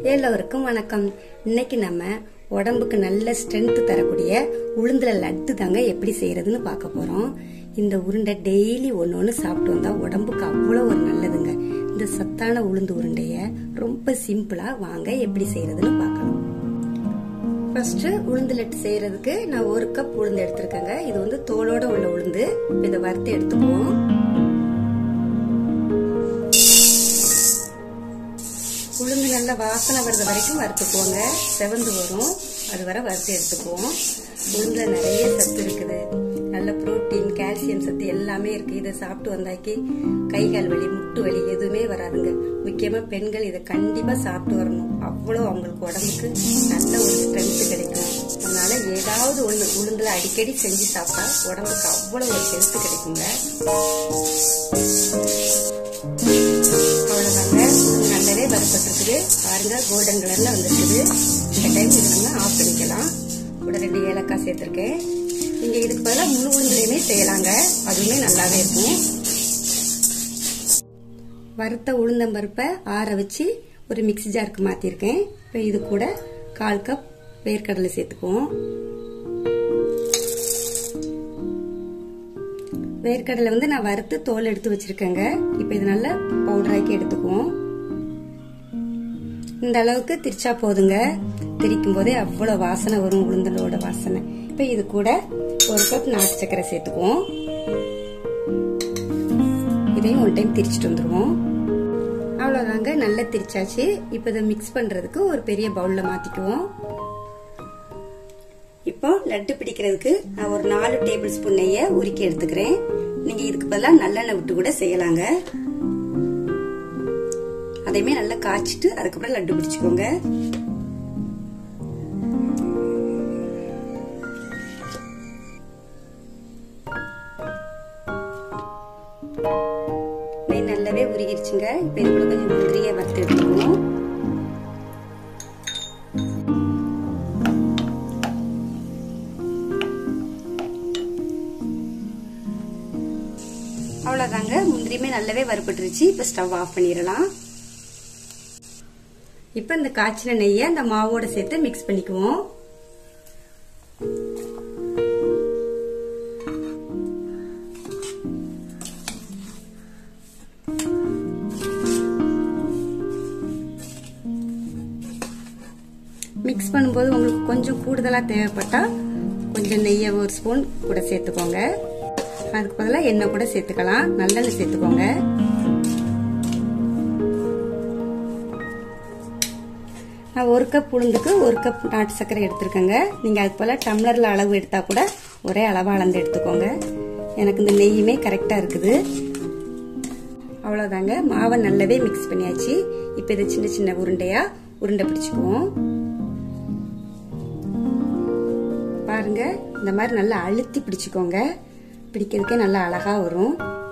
எல்லோருக்கும் வணக்கம் இன்னைக்கு நம்ம உடம்புக்கு நல்ல ஸ்ட்ரென்த் தரக்கூடிய உளுந்துல லட்டு தாங்க எப்படி செய்யறதுன்னு பார்க்க போறோம் இந்த உருண்டை டெய்லி ஒன்று ஒன்று சாப்பிட்டு வந்தா உடம்புக்கு அவ்வளோ ஒரு நல்லதுங்க இந்த சத்தான உளுந்து உருண்டைய ரொம்ப சிம்பிளா வாங்க எப்படி செய்யறதுன்னு பார்க்கலாம் ஃபர்ஸ்ட் உளுந்து லட்டு செய்யறதுக்கு நான் ஒரு கப் உளுந்து எடுத்திருக்கேங்க இது வந்து தோலோட உள்ள உளுந்து இதை வறுத்து எடுத்துக்குவோம் உளுந்து நல்லா வாசனை வர்றது வரைக்கும் வறுத்துக்குவோங்க செவந்து வரும் அது வரை வறுத்து எடுத்துக்குவோம் உளுந்துல நிறைய சத்து இருக்குது நல்ல புரோட்டீன் கால்சியம் சத்து எல்லாமே இருக்கு இதை சாப்பிட்டு வந்தாக்கி கை கால் வலி முட்டு வலி எதுவுமே வராதுங்க முக்கியமா பெண்கள் இதை கண்டிப்பா சாப்பிட்டு வரணும் அவ்வளோ அவங்களுக்கு உடம்புக்கு நல்ல ஒரு ஸ்ட்ரென்த் கிடைக்கும் அதனால ஏதாவது ஒண்ணு உளுந்துல அடிக்கடி செஞ்சு சாப்பிட்டா உடம்புக்கு அவ்வளோ ஒரு ஹெல்த் கிடைக்குங்க அவ்வளவுதாங்க நல்லாவே வறுப்பட்டிருக்குது பாருங்க கோல்டன் கலர்ல வந்துருக்குது இந்த டைம் இது நம்ம ஆஃப் பண்ணிக்கலாம் கூட ரெண்டு ஏலக்காய் சேர்த்திருக்கேன் நீங்க இதுக்கு பதிலாக முழு உளுந்துலையுமே செய்யலாங்க அதுவுமே நல்லாவே இருக்கும் வறுத்த உளுந்தம்பருப்பை ஆற வச்சு ஒரு மிக்சி ஜாருக்கு மாத்திருக்கேன் இப்போ இது கூட கால் கப் வேர்க்கடலை சேர்த்துக்குவோம் வேர்க்கடலை வந்து நான் வறுத்து தோல் எடுத்து வச்சிருக்கேங்க இப்போ இது நல்லா பவுடராக்கி எடுத்துக்குவோம் இந்த அளவுக்கு திரிச்சா போதுங்க திரிக்கும் போதே அவ்வளோ வாசனை வரும் உளுந்தலோட வாசனை இப்போ இது கூட ஒரு கப் நாட்டு சர்க்கரை சேர்த்துக்குவோம் இதையும் ஒரு டைம் திரிச்சிட்டு வந்துருவோம் அவ்வளோதாங்க நல்லா திரிச்சாச்சு இப்போ இதை மிக்ஸ் பண்ணுறதுக்கு ஒரு பெரிய பவுலில் மாற்றிக்குவோம் இப்போ லட்டு பிடிக்கிறதுக்கு நான் ஒரு நாலு டேபிள் ஸ்பூன் நெய்யை உருக்கி எடுத்துக்கிறேன் நீங்க இதுக்கு பதிலாக நல்லெண்ணெய் விட்டு கூட செய்யலாங்க அதையுமே நல்லா காய்ச்சிட்டு அதுக்கப்புறம் லட்டு பிடிச்சுக்கோங்க நெய் நல்லாவே உருகிருச்சுங்க இப்போ இது கூட கொஞ்சம் முந்திரியை வறுத்து எடுத்துக்கணும் அவ்வளோதாங்க முந்திரியுமே நல்லாவே வறுபட்டுருச்சு இப்போ ஸ்டவ் ஆஃப் பண்ணிடலாம் இப்போ இந்த காய்ச்சின நெய்யை அந்த மாவோட சேர்த்து மிக்ஸ் பண்ணிக்குவோம் மிக்ஸ் பண்ணும்போது உங்களுக்கு கொஞ்சம் கூடுதலாக தேவைப்பட்டா கொஞ்சம் நெய்யை ஒரு ஸ்பூன் கூட சேர்த்துக்கோங்க அதுக்கு பதிலாக எண்ணெய் கூட சேர்த்துக்கலாம் நல்லெண்ணெய் சேர்த்துக்கோங்க நான் ஒரு கப் உளுந்துக்கு ஒரு கப் நாட்டு சர்க்கரை எடுத்திருக்கேங்க நீங்கள் அதுக்கு போல் டம்ளரில் அளவு எடுத்தால் கூட ஒரே அளவாக அளந்து எடுத்துக்கோங்க எனக்கு இந்த நெய்யுமே கரெக்டாக இருக்குது அவ்வளோதாங்க மாவை நல்லாவே மிக்ஸ் பண்ணியாச்சு இப்போ இதை சின்ன சின்ன உருண்டையாக உருண்டை பிடிச்சிக்குவோம் பாருங்க இந்த மாதிரி நல்லா அழுத்தி பிடிச்சிக்கோங்க பிடிக்கிறதுக்கே நல்லா அழகா வரும்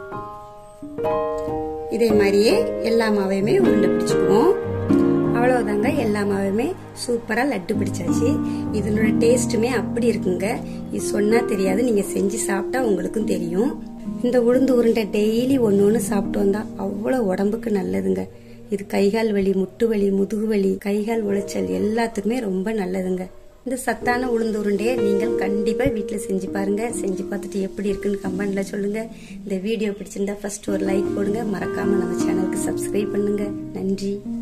இதே மாதிரியே எல்லா மாவையுமே உருண்டை பிடிச்சுக்குவோம் அவ்வளவுதாங்க எல்லா மாவையுமே சூப்பரா லட்டு பிடிச்சாச்சு இதனோட டேஸ்ட்டுமே அப்படி இருக்குங்க இது சொன்னா தெரியாது நீங்க செஞ்சு சாப்பிட்டா உங்களுக்கும் தெரியும் இந்த உளுந்து உருண்டை டெய்லி ஒன்று ஒன்று சாப்பிட்டு வந்தா அவ்வளோ உடம்புக்கு நல்லதுங்க இது கைகால் வலி முட்டு வலி முதுகு வலி கைகால் உளைச்சல் எல்லாத்துக்குமே ரொம்ப நல்லதுங்க இந்த சத்தான உளுந்து உருண்டையை நீங்கள் கண்டிப்பாக வீட்டில் செஞ்சு பாருங்க செஞ்சு பார்த்துட்டு எப்படி இருக்குன்னு கமெண்ட்ல சொல்லுங்க இந்த வீடியோ பிடிச்சிருந்தா ஃபர்ஸ்ட் ஒரு லைக் போடுங்க மறக்காம நம்ம சேனலுக்கு சப்ஸ்கிரைப் பண்ணுங்க நன்றி